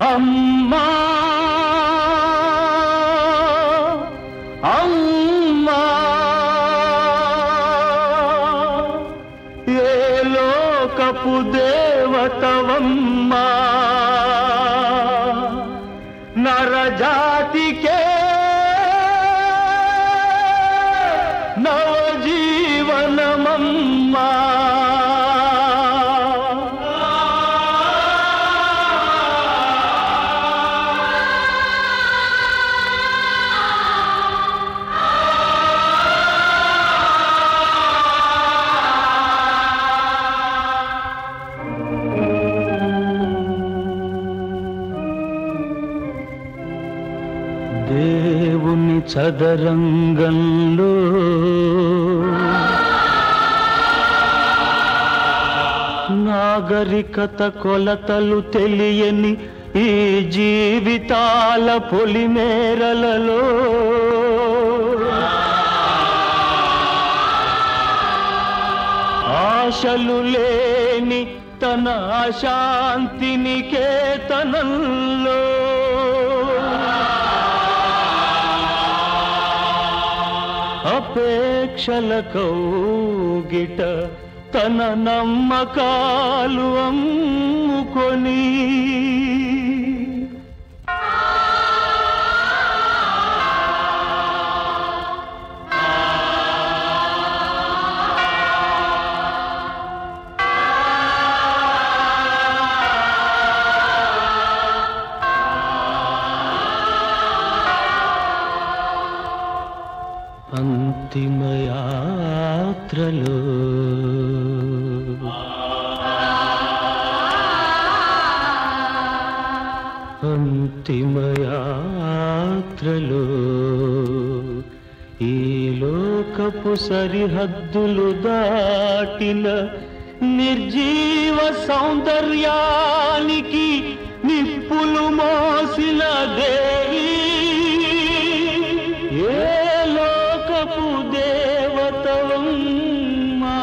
అమ్మా అమ్మా ఏ లోకపు దేవతవమ్మా నరజాతికే నవజీవనమమ్మా దేవుని చదరంగంలో నాగరికత కొలతలు తెలియని ఈ జీవితాల పొలిమేరలలో ఆశలు లేని తన అశాంతిని కేతనంలో అపేక్షల కౌగిట తన నమ్మకాలు అమ్ముకొని అంతిమయాత్రలో అంతిమయాత్రలో ఈ లోకపు సరిహద్దులు దాటిన నిర్జీవ సౌందర్యానికి నిప్పులు మోసిన దేవి ఏ లోకపు దేవతవమ్మా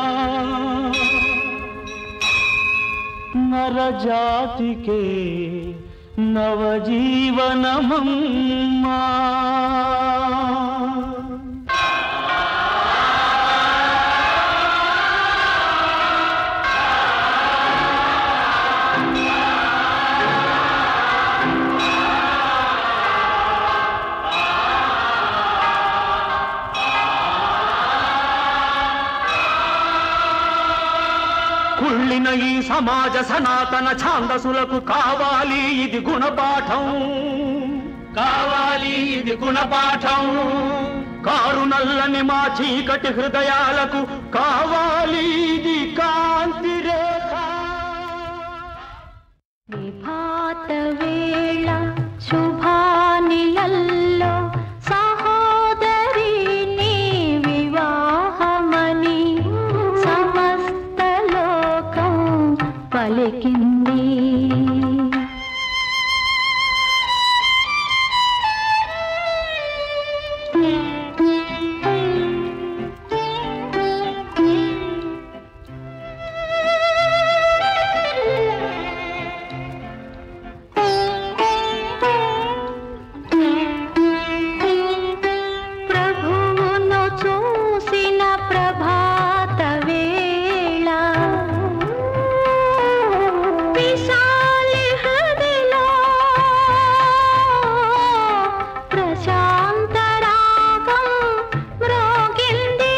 నరజాతికే నవజీవనమమ్మా కుళ్ళిన ఈ సమాజ సనాతన ఛాందసులకు కావాలి ఇది గుణపాఠం కావాలి ఇది గుణపాఠం కారు నల్లని మా చీకటి హృదయాలకు కావాలి ఇది కాంతి రేఖ విభాత వేళ శుభానిలల్లో సహోదరి నీ వివాహమని సమస్త లోకం పలికింది ప్రభువును చూసిన ప్రభాత వేళ విశాలి హృదిలో ప్రశాంత రాగం మ్రోగింది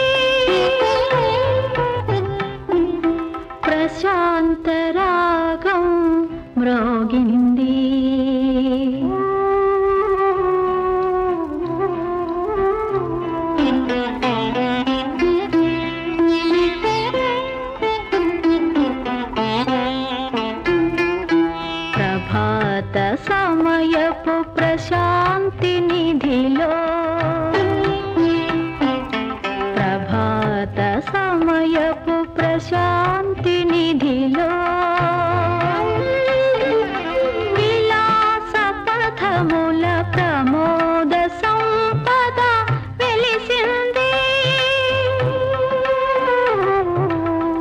ప్రశాంత రాగం మ్రోగింది ప్రభాత సమయపు ప్రశాంతి నిధిలో ప్రభాత సమయపు ప్రశాంతి నిధిలో విలాస పథముల ప్రమోద సంపద వెలిసింది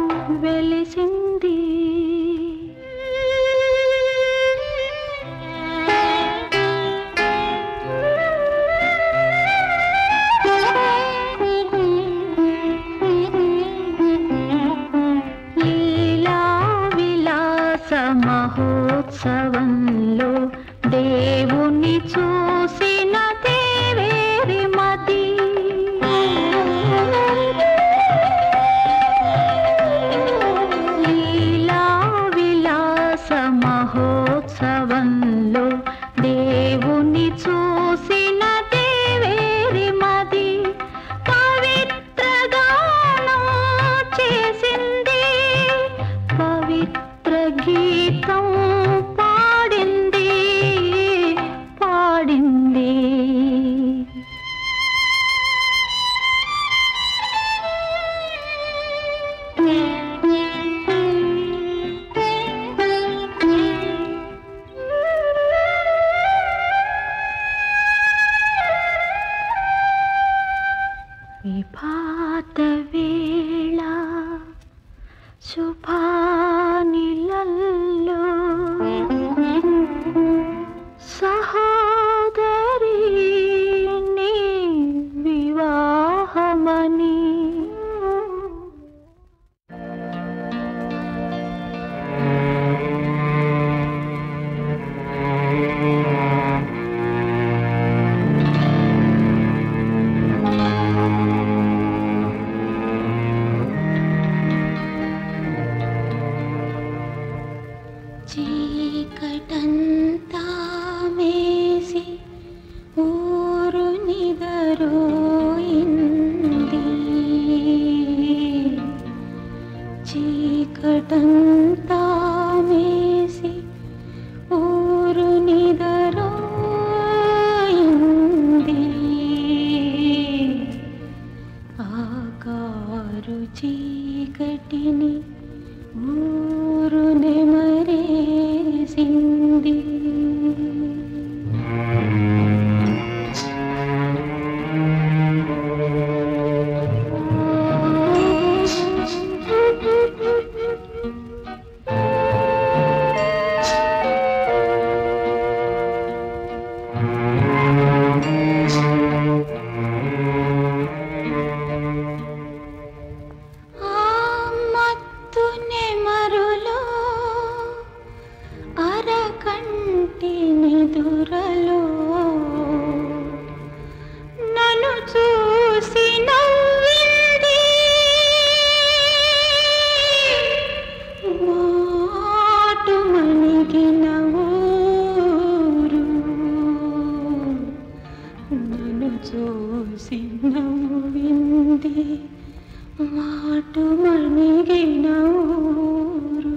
వెలిసింది మహోత్సవంలో దేవుని చూసిన దేవేరి మది లీలా విలాస మహోత్సవంలో దేవుని చూసిన దేవేరి మది పవిత్ర గానం చేసింది పవిత్ర గీతం పాడింది పాడింది విభాత వేళ శుభానిలల్లో సహోదరి నీ వివాహమని చీకటంతా వేసి ఊరు నిదరోయింది చీకటంతా వేసి ఊరు నిదరోయింది ఆకారు చీకటిని ఊరు నెమరేసింది ఆ మత్తు నెమరులో అరకంటి నిదురలో నన్ను చూసి నవ్వింది మాటు మణిగిన ఊరు నన్ను చూసి నవ్వింది మాటు మణిగిన ఊరు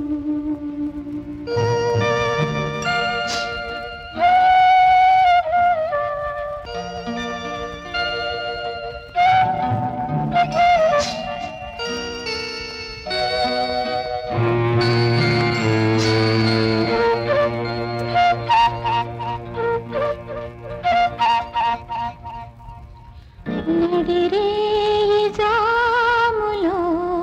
నడిరే జాములో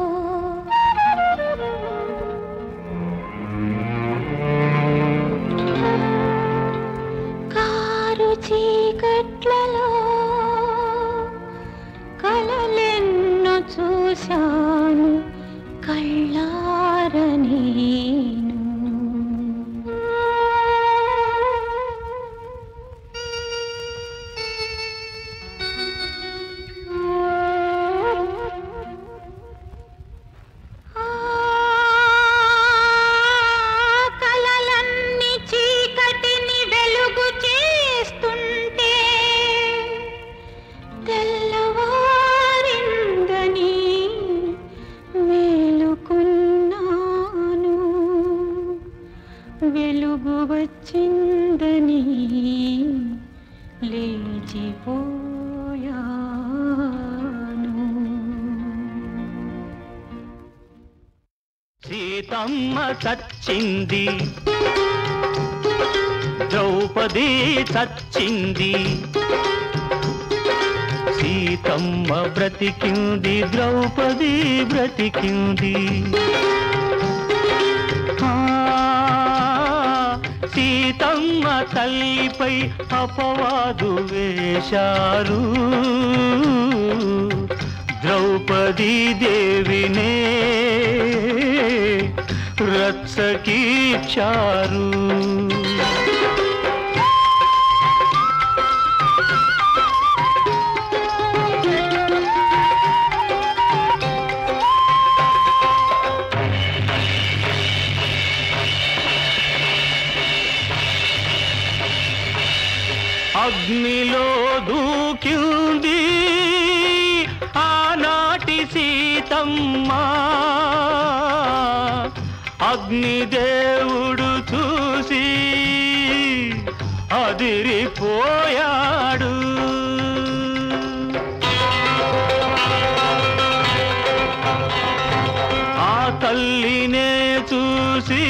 కారు చీకట్లలో కలలెన్నో చూశాను కళ్ళార నేను ఆ కలలన్నీ చీకటిని వెలుగు చేస్తుంటే తెల్లవారిందని మేలుకున్నాను వెలుగు వచ్చిందని లేచిపోయాను సీతమ్మ చచ్చింది ద్రౌపది చచ్చింది సీతమ్మ బ్రతికింది ద్రౌపది బ్రతికింది ఆ, సీతమ్మ తల్లిపై అపవాదు వేశారు ద్రౌపదీ దేవినే రచ్చకీచారు అగ్నిలో దూకింది ఆనాటి సీతమ్మ అగ్నిదేవుడు చూసి అదిరిపోయాడు ఆ తల్లినే చూసి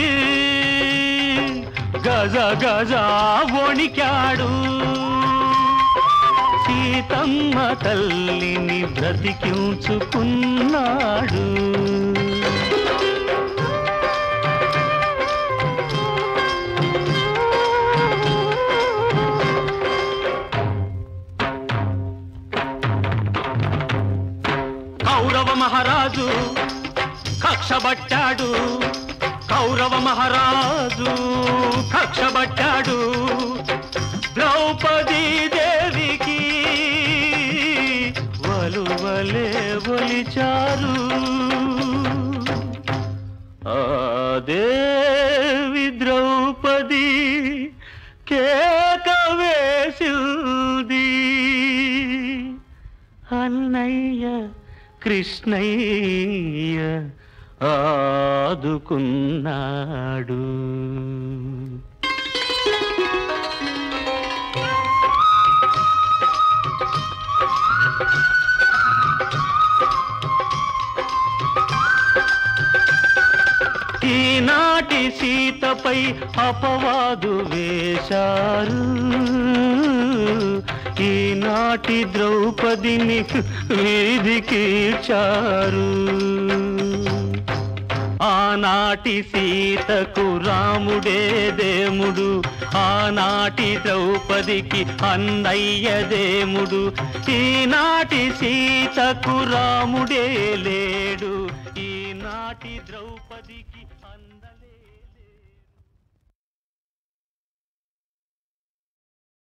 గజ గజ వణికాడు సీతమ్మ తల్లిని బ్రతికించుకున్నాడు కౌరవ మహారాజు కక్షబట్టాడు కౌరవ మహారాజు కక్షబట్టాడు ద్రౌపదీ దేవికి వలువలే ఒలిచారు ఆ దేవి ద్రౌపది కేక వేసింది అన్నయ్య కృష్ణయ్య ఆదుకున్నాడు ఈనాటి సీతపై అపవాదు వేశారు ఈనాటి ద్రౌపదిని వీధికి చారు ఆనాటి సీతకు రాముడే దేముడు ఆనాటి ద్రౌపదికి అన్నయ్య దేముడు ఈనాటి సీతకు రాముడే లేడు ఈనాటి ద్రౌపదికి